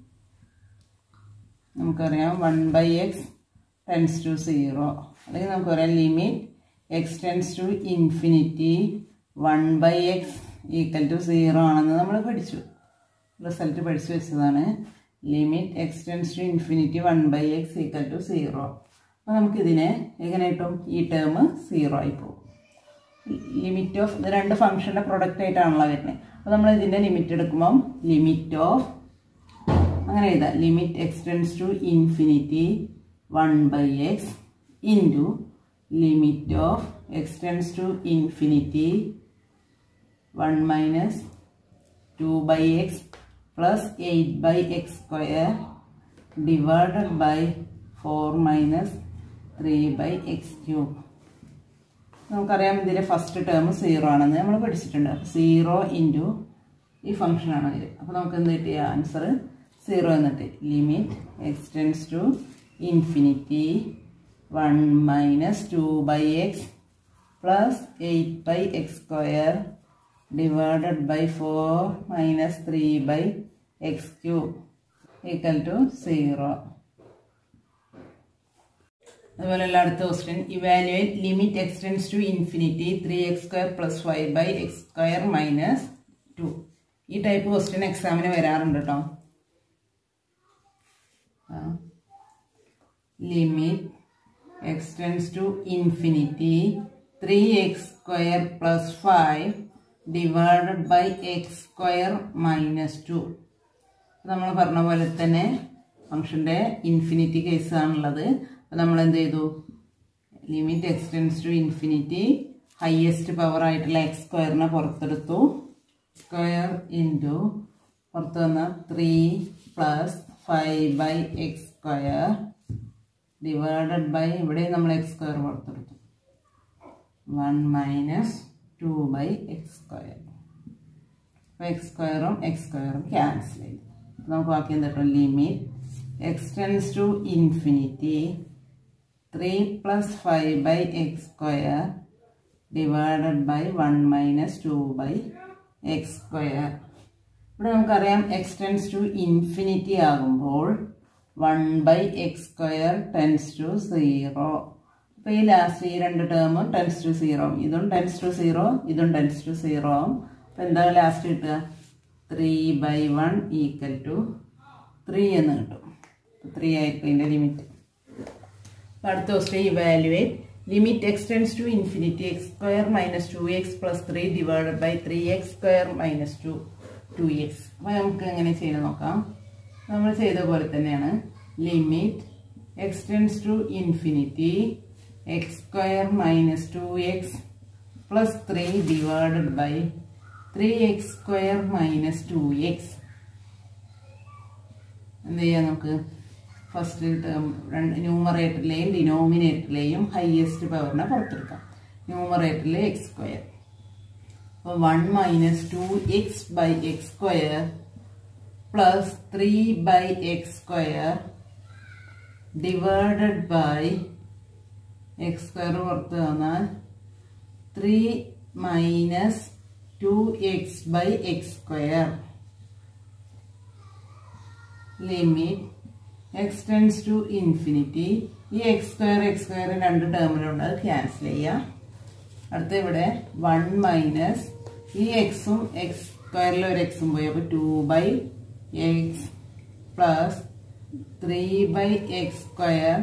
നമുക്കറിയാം one by x tends to zero അല്ലെങ്കിൽ നമുക്കറിയാം limit x tends to infinity one by x equal to zero ആണെന്ന് നമ്മൾ പഠിച്ചു റിസൾട്ട് പഠിച്ചു വെച്ചതാണ് limit x tends to infinity one by x equal to zero അപ്പോൾ നമുക്കിതിനെ എങ്ങനെ കിട്ടും ഈ ടേം സീറോ ആയി പോകും ലിമിറ്റ് ഓഫ് ഇത് രണ്ട് ഫംഗ്ഷൻ്റെ പ്രൊഡക്റ്റ് ആയിട്ടാണല്ലോ വരുന്നത് അപ്പോൾ നമ്മൾ ഇതിൻ്റെ ലിമിറ്റ് എടുക്കുമ്പം ലിമിറ്റ് ഓഫ് അങ്ങനെ എഴുതാം limit x tends to infinity one by x into limit of x tends to infinity one minus two by x plus eight by x square divided by four minus three by x cube നമുക്കറിയാം ഇതിലെ ഫസ്റ്റ് ടേം സീറോ ആണെന്ന് നമ്മൾ പഠിച്ചിട്ടുണ്ട് അപ്പോൾ സീറോ ഇൻറ്റു ഈ ഫംഗ്ഷനാണ് ഇത് അപ്പോൾ നമുക്ക് എന്ത് കിട്ടിയ ആൻസർ സീറോ എന്നിട്ട് limit x tends to infinity one minus two by x plus eight by x square divided by four minus three by x cube equal to zero അതുപോലെയുള്ള അടുത്ത question evaluate limit x tends to infinity three x square plus five by x square minus two ഈ ടൈപ്പ് ക്വസ്റ്റ്യൻ എക്സാമിന് വരാറുണ്ട് കേട്ടോ limit x tends to infinity three x square plus five divided by x square minus to നമ്മൾ പറഞ്ഞ പോലെ തന്നെ ഫംഗ്ഷൻ്റെ ഇൻഫിനിറ്റി കേസാണുള്ളത് അപ്പോൾ നമ്മൾ എന്ത് ചെയ്തു limit x tends to infinity highest power ആയിട്ടുള്ള എക്സ് സ്ക്വയറിനെ പുറത്തെടുത്തു സ്ക്വയർ ഇൻറ്റു പുറത്ത് വന്ന three plus five by x square divided by ഇവിടെ നമ്മൾ എക്സ് സ്ക്വയർ പുറത്തെടുത്തു one minus two by x square അപ്പോൾ എക്സ് സ്ക്വയറും എക്സ് സ്ക്വയറും ക്യാൻസൽ ചെയ്തു നമുക്ക് ബാക്കി എന്താ കിട്ടും limit x tends to infinity three plus five by x square divided by one minus two by x square ഇവിടെ നമുക്കറിയാം എക്സ് ടെൻസ് ടു ഇൻഫിനിറ്റി ആകുമ്പോൾ one by x square tends to zero അപ്പോൾ ഈ ലാസ്റ്റ് ഈ രണ്ട് ടേമും ടെൻസ് ടു സീറോ ഇതും ടെൻസ് ടു സീറോ ഇതും ടെൻസ് ടു സീറോ ആവും അപ്പോൾ എന്താ ലാസ്റ്റ് കിട്ടുക three by one equal to three എന്ന് കിട്ടും ത്രീ ആയിരിക്കും ഇതിൻ്റെ ലിമിറ്റ് അടുത്ത question evaluate limit x tends to infinity x square minus two x plus three divided by three x square minus two two x അപ്പോൾ നമുക്ക് എങ്ങനെ ചെയ്ത് നോക്കാം നമ്മൾ ചെയ്ത പോലെ തന്നെയാണ് limit x tends to infinity x square minus two x plus three divided by three x square minus two x എന്ത് ചെയ്യാം നമുക്ക് ഫസ്റ്റ് ടേം രണ്ട് ന്യൂമറേറ്ററിലെയും ഡിനോമിനേറ്ററിലെയും ഹയസ്റ്റ് പവറിനെ പുറത്തെടുക്കാം ന്യൂമറേറ്ററിലെ എക്സ് സ്ക്വയർ അപ്പോൾ one minus two x by x square plus three by x square divided by x square പുറത്ത് വന്നാൽ three minus two x by x square limit x tends to infinity ഈ എക്സ് സ്ക്വയർ എക്സ് സ്ക്വയർ രണ്ട് ടേമിലുണ്ട് അത് ക്യാൻസൽ ചെയ്യാം അടുത്ത ഇവിടെ വൺ മൈനസ് ഈ എക്സും എക്സ് സ്ക്വയറിൽ ഒരു എക്സും പോയി അപ്പോൾ two by x plus three by x square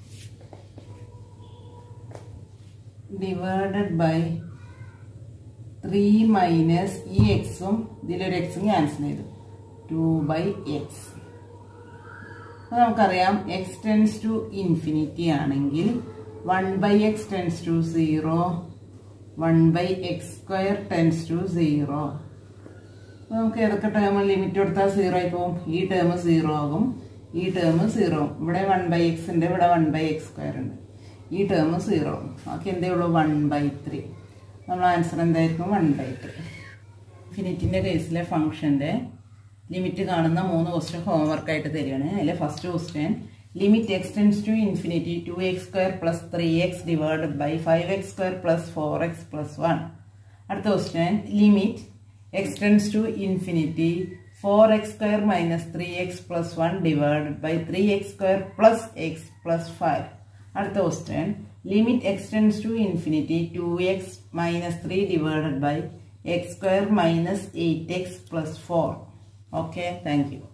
divided by three minus ഈ എക്സും ഇതിലൊരു എക്സും ക്യാൻസൽ ചെയ്തു ടു ബൈ എക്സ് അപ്പോൾ നമുക്കറിയാം എക്സ് ടെൻസ് ടു ഇൻഫിനിറ്റി ആണെങ്കിൽ one by x tends to zero one by x square tends to zero അപ്പോൾ നമുക്ക് ഏതൊക്കെ ടേം ലിമിറ്റ് കൊടുത്താൽ സീറോ ആയി പോകും ഈ ടേം സീറോ ആകും ഈ ടേം സീറോ ഇവിടെ വൺ ബൈ എക്സ് ഉണ്ട് ഇവിടെ വൺ ബൈ എക്സ് സ്ക്വയർ ഉണ്ട് ഈ ടേം സീറോ ബാക്കി എന്തേ ഉള്ളൂ വൺ ബൈ ത്രീ നമ്മൾ ആൻസർ എന്തായിരിക്കും വൺ ബൈ ത്രീ ഇൻഫിനിറ്റിൻ്റെ കേസിലെ ഫംഗ്ഷൻ്റെ ലിമിറ്റ് കാണുന്ന മൂന്ന് ക്വസ്റ്റ്യൻ ഹോംവർക്ക് ആയിട്ട് തരികയാണ് അതിലെ first question limit x tends to infinity two X square plus three x divided by five x square plus four x plus one അടുത്ത question limit x tends to infinity four x square minus three x plus one divided by three x square plus x plus five അടുത്ത question limit x tends to infinity two x minus three divided by x square minus eight x plus four Okay, thank you.